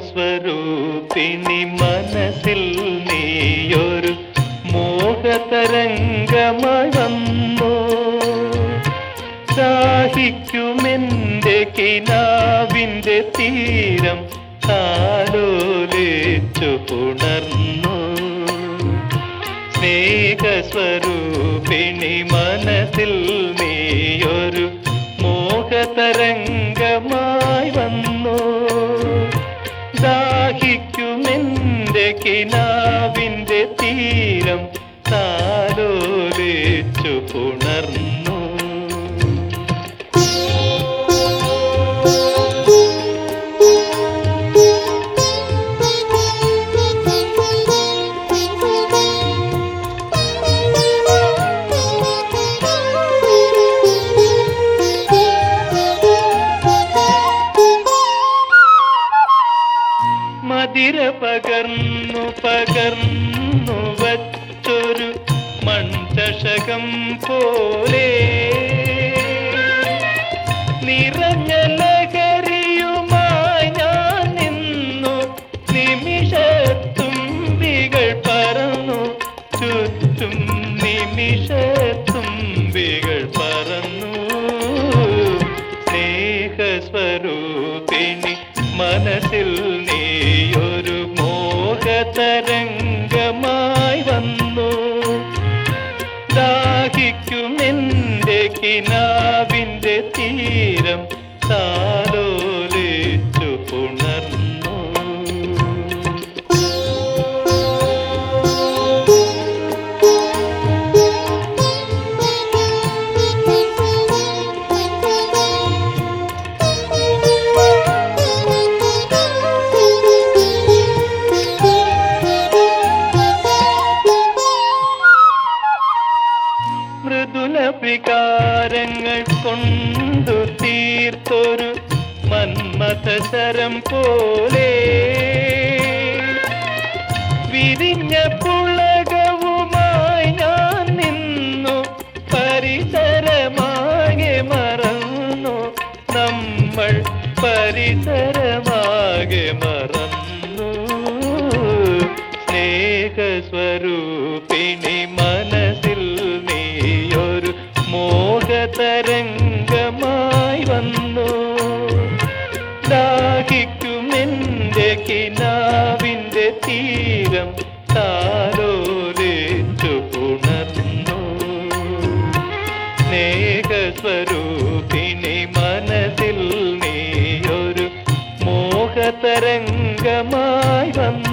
സ്നേഹസ്വരൂപിണി മനസ്സിൽ നീയൊരു മോഹതരംഗമായി വന്നു ദാഹിക്കുമെന്റെ കിനാവിന്റെ തീരം താലോലിച്ചു പുണർന്നു സ്നേഹസ്വരൂപിണി മനസ്സിൽ നീയൊരു മോഹതരംഗമായി വന്നു ദാഹിക്കുമെന്റെ കിനാവിന്റെ തീരം താലോലിച്ചു പുണർന്നു മതിര പകർന്നു പകർന്നു വച്ചൊരു മൺചഷകം പോലെ നിറഞ്ഞ ലഹരിയുമായി ഞാൻ നിന്നു നിമിഷത്തുമ്പികൾ പറന്നു ചുറ്റും നിമിഷത്തുമ്പികൾ പറന്നു സ്നേഹസ്വരൂപിണി മനസ്സിൽ നീയൊരു മോഹതരംഗമായി വന്നു ദാഹിക്കുമെന്റെ കിനാവിന്റെ തീരം താലോലിച്ചു പുണർന്നു മൃദുല വികാരങ്ങൾ കൊണ്ടു തീർത്തൊരു മന്മഥസരം പോലെ വിരിഞ്ഞ പുളകവുമായി ഞാൻ നിന്നു പരിസരമാകെ മറന്നു നമ്മൾ പരിസരമാകെ മറന്നു സ്നേഹസ്വരൂപിണി മനസ്സിൽ നീയൊരു മോഹതരംഗമായി വന്നു ദാഹിക്കുമെന്റെ കിനാവിന്റെ തീരം താലോലിച്ചു പുണർന്നു സ്നേഹസ്വരൂപിണി മനസ്സിൽ നീയൊരു മോഹതരംഗമായി വന്നു